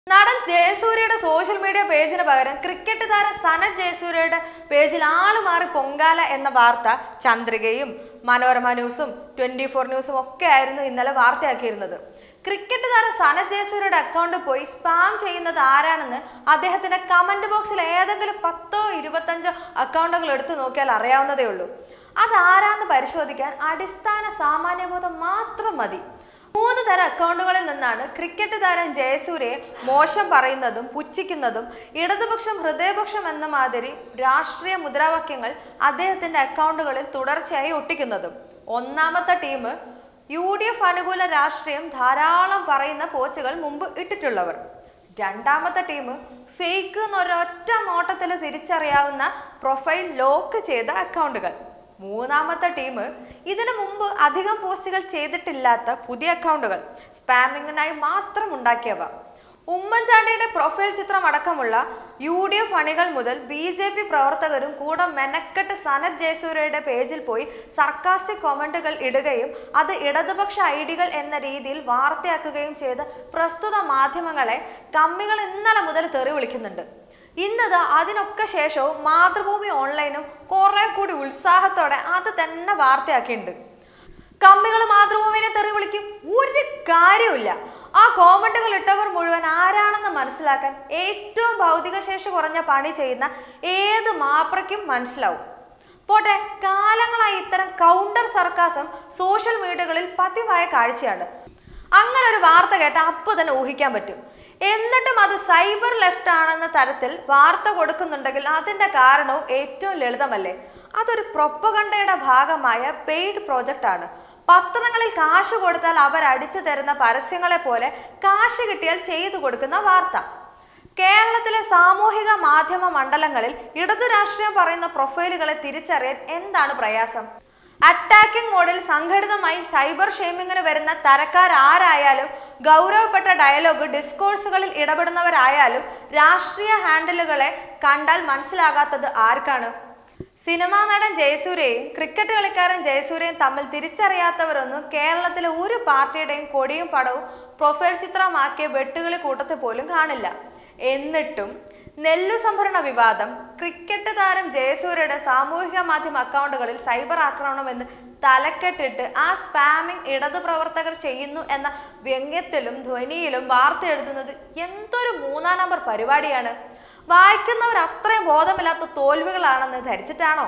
നടൻ ജയസൂര്യയുടെ social media പേജിന് പകരം cricket താരം സനത് ജയസൂര്യയുടെ പേജിൽ ആള് മാറി പൊങ്കാല എന്ന വാർത്ത ചന്ദ്രികയും മനോരമ ന്യൂസും ട്വന്റി ഫോർ ന്യൂസും ഒക്കെ ആയിരുന്നു ഇന്നലെ വാർത്തയാക്കിയിരുന്നത് ക്രിക്കറ്റ് താരം സനത് ജയസൂര്യയുടെ അക്കൗണ്ടിൽ പോയി സ്പാം ചെയ്യുന്നത് ആരാണെന്ന് അദ്ദേഹത്തിന്റെ കമന്റ് ബോക്സിൽ ഏതെങ്കിലും പത്തോ ഇരുപത്തഞ്ചോ അക്കൗണ്ടുകൾ എടുത്തു നോക്കിയാൽ അറിയാവുന്നതേ ഉള്ളൂ അതാരാന്ന് പരിശോധിക്കാൻ അടിസ്ഥാന സാമാന്യബോധം മാത്രം മതി മൂന്ന് തരം അക്കൗണ്ടുകളിൽ നിന്നാണ് ക്രിക്കറ്റ് താരം ജയസൂര്യയെ മോശം പറയുന്നതും പുച്ഛിക്കുന്നതും ഇടതുപക്ഷം ഹൃദയപക്ഷം എന്ന മാതിരി രാഷ്ട്രീയ മുദ്രാവാക്യങ്ങൾ അദ്ദേഹത്തിന്റെ അക്കൗണ്ടുകളിൽ തുടർച്ചയായി ഒട്ടിക്കുന്നതും ഒന്നാമത്തെ ടീം യു ഡി എഫ് അനുകൂല രാഷ്ട്രീയം ധാരാളം പറയുന്ന പോസ്റ്റുകൾ മുമ്പ് ഇട്ടിട്ടുള്ളവർ രണ്ടാമത്തെ ടീം ഫേക്ക് എന്നൊരൊറ്റ നോട്ടത്തിൽ തിരിച്ചറിയാവുന്ന പ്രൊഫൈൽ ലോക്ക് ചെയ്ത അക്കൗണ്ടുകൾ മൂന്നാമത്തെ ടീം ഇതിനു മുമ്പ് അധികം പോസ്റ്റുകൾ ചെയ്തിട്ടില്ലാത്ത പുതിയ അക്കൗണ്ടുകൾ സ്പാമിങ്ങിനായി മാത്രം ഉണ്ടാക്കിയവ ഉമ്മൻചാണ്ടിയുടെ പ്രൊഫൈൽ ചിത്രം അടക്കമുള്ള യു ഡി എഫ് അണികൾ മുതൽ ബി ജെ പി പ്രവർത്തകരും കൂടെ മെനക്കെട്ട് സനത് ജയസൂര്യയുടെ പേജിൽ പോയി സർക്കാസ്റ്റിക് കമന്റുകൾ ഇടുകയും അത് ഇടതുപക്ഷ ഐഡികൾ എന്ന രീതിയിൽ വാർത്തയാക്കുകയും ചെയ്ത പ്രസ്തുത മാധ്യമങ്ങളെ കമ്മികൾ ഇന്നലെ മുതൽ തെറി വിളിക്കുന്നുണ്ട് ഇന്നത് അതിനൊക്കെ ശേഷവും മാതൃഭൂമി ഓൺലൈനും കുറെ കൂടി ഉത്സാഹത്തോടെ അത് തന്നെ വാർത്തയാക്കിയിട്ടുണ്ട് കമ്മികൾ മാതൃഭൂമിനെ തെറി വിളിക്കും ഒരു കാര്യമില്ല ആ കോമന്റുകൾ ഇട്ടവർ മുഴുവൻ ആരാണെന്ന് മനസ്സിലാക്കാൻ ഏറ്റവും ഭൗതിക ശേഷി കുറഞ്ഞ പണി ചെയ്യുന്ന ഏത് മാപ്രയ്ക്കും മനസ്സിലാവും പോട്ടെ കാലങ്ങളായി ഇത്തരം കൗണ്ടർ സർക്കാസം സോഷ്യൽ മീഡിയകളിൽ പതിവായ കാഴ്ചയാണ് അങ്ങനെ ഒരു വാർത്ത കേട്ട അപ്പോൾ തന്നെ ഊഹിക്കാൻ പറ്റും എന്നിട്ടും അത് സൈബർ ലെഫ്റ്റ് ആണെന്ന തരത്തിൽ വാർത്ത കൊടുക്കുന്നുണ്ടെങ്കിൽ അതിന്റെ കാരണവും ഏറ്റവും ലളിതമല്ലേ അതൊരു പ്രൊപ്പഗണ്ടയുടെ ഭാഗമായ പെയ്ഡ് പ്രോജക്റ്റ് ആണ് പത്രങ്ങളിൽ കാശ് കൊടുത്താൽ അവർ അടിച്ചു തരുന്ന പരസ്യങ്ങളെ പോലെ കാശ് കിട്ടിയാൽ ചെയ്തു കൊടുക്കുന്ന വാർത്ത കേരളത്തിലെ സാമൂഹിക മാധ്യമ മണ്ഡലങ്ങളിൽ ഇടതു രാഷ്ട്രീയം പറയുന്ന പ്രൊഫൈലുകളെ തിരിച്ചറിയാൻ എന്താണ് പ്രയാസം അറ്റാക്കിംഗ് മോഡിൽ സംഘടിതമായി സൈബർ ഷെയ്മിങ്ങിന് വരുന്ന തരക്കാരാരായാലും ഗൗരവപ്പെട്ട ഡയലോഗ് ഡിസ്കോഴ്സുകളിൽ ഇടപെടുന്നവരായാലും രാഷ്ട്രീയ ഹാൻഡിലുകളെ കണ്ടാൽ മനസ്സിലാകാത്തത് ആർക്കാണ് സിനിമാ നടൻ ജയസൂര്യയും ക്രിക്കറ്റ് കളിക്കാരൻ ജയസൂര്യയും തമ്മിൽ തിരിച്ചറിയാത്തവരൊന്നും കേരളത്തിലെ ഒരു പാർട്ടിയുടെയും കൊടിയും പടവും പ്രൊഫൈൽ ചിത്രമാക്കിയ വെട്ടുകളി കൂട്ടത്തിൽ പോലും കാണില്ല എന്നിട്ടും നെല്ലു സംഭരണ വിവാദം ക്രിക്കറ്റ് താരം ജയസൂര്യയുടെ സാമൂഹിക മാധ്യമ അക്കൗണ്ടുകളിൽ സൈബർ ആക്രമണം എന്ന് തലക്കെട്ടിട്ട് ആ സ്പാമിംഗ് ഇടതു പ്രവർത്തകർ ചെയ്യുന്നു എന്ന വ്യംഗ്യത്തിലും ധ്വനിയിലും വാർത്ത എഴുതുന്നത് എന്തൊരു മൂന്നാം നമ്പർ പരിപാടിയാണ് വായിക്കുന്നവർ അത്രയും ബോധമില്ലാത്ത തോൽവികളാണെന്ന് ധരിച്ചിട്ടാണോ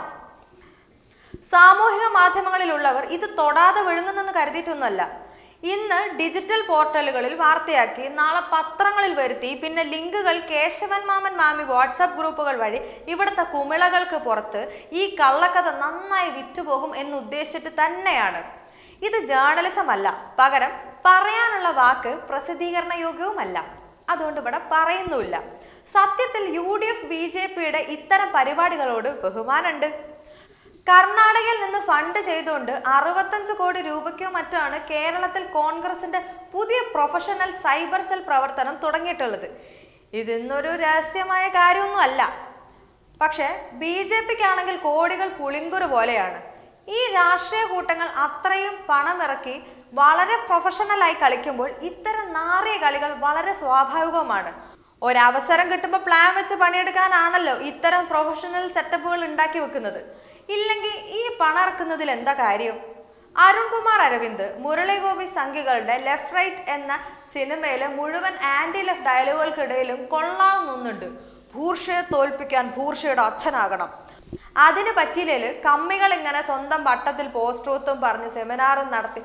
സാമൂഹിക മാധ്യമങ്ങളിലുള്ളവർ ഇത് തൊടാതെ വിഴുങ്ങുന്നെന്ന് കരുതിയിട്ടൊന്നുമല്ല ഇന്ന് ഡിജിറ്റൽ പോർട്ടലുകളിൽ വാർത്തയാക്കി നാളെ പത്രങ്ങളിൽ വരുത്തി പിന്നെ ലിങ്കുകൾ കേശവൻ മാമൻ മാമി വാട്സാപ്പ് ഗ്രൂപ്പുകൾ വഴി ഇവിടുത്തെ കുമിളകൾക്ക് പുറത്ത് ഈ കള്ളക്കഥ നന്നായി വിറ്റുപോകും എന്ന് ഉദ്ദേശിച്ചിട്ട് തന്നെയാണ് ഇത് ജേർണലിസം അല്ല പകരം പറയാനുള്ള വാക്ക് പ്രസിദ്ധീകരണ യോഗ്യവുമല്ല അതുകൊണ്ട് ഇവിടെ പറയുന്നുമില്ല സത്യത്തിൽ U D F B J പിയുടെ ഇത്തരം പരിപാടികളോട് ബഹുമാനമുണ്ട് കർണാടകയിൽ നിന്ന് ഫണ്ട് ചെയ്തുകൊണ്ട് അറുപത്തഞ്ച് കോടി രൂപയ്ക്കോ മറ്റോ ആണ് കേരളത്തിൽ കോൺഗ്രസിന്റെ പുതിയ പ്രൊഫഷണൽ സൈബർ സെൽ പ്രവർത്തനം തുടങ്ങിയിട്ടുള്ളത് ഇതിന്നൊരു രഹസ്യമായ കാര്യമൊന്നും അല്ല പക്ഷേ ബി ജെ പിക്കാണെങ്കിൽ കോടികൾ പുളിങ്കുരു പോലെയാണ് ഈ രാഷ്ട്രീയ കൂട്ടങ്ങൾ അത്രയും പണമിറക്കി വളരെ പ്രൊഫഷണലായി കളിക്കുമ്പോൾ ഇത്തരം നാറിയ കളികൾ വളരെ സ്വാഭാവികവുമാണ് ഒരവസരം കിട്ടുമ്പോൾ പ്ലാൻ വെച്ച് പണിയെടുക്കാനാണല്ലോ ഇത്തരം പ്രൊഫഷണൽ സെറ്റപ്പുകൾ ഉണ്ടാക്കി വെക്കുന്നത് ഇല്ലെങ്കിൽ ഈ പണം ഇറക്കുന്നതിൽ എന്താ കാര്യം അരുൺകുമാർ അരവിന്ദ് മുരളി ഗോപി സംഘികളുടെ ലെഫ്റ്റ് റൈറ്റ് എന്ന സിനിമയിലെ മുഴുവൻ ആന്റി ലെഫ്റ്റ് ഡയലോഗുകൾക്കിടയിലും കൊള്ളാവുന്നൊന്നുണ്ട് ഭൂർഷയെ തോൽപ്പിക്കാൻ ഭൂർഷയുടെ അച്ഛനാകണം അതിന് പറ്റിയില്ലേല് കമ്മികൾ ഇങ്ങനെ സ്വന്തം വട്ടത്തിൽ പോസ്റ്റ് ട്രൂത്തും പറഞ്ഞ് സെമിനാറും നടത്തി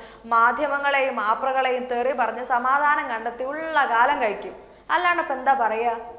മാധ്യമങ്ങളെയും ആപ്രകളെയും തെറി പറഞ്ഞ് സമാധാനം കണ്ടെത്തി ഉള്ള കാലം കഴിക്കും അല്ലാണ്ട് ഇപ്പം എന്താ പറയുക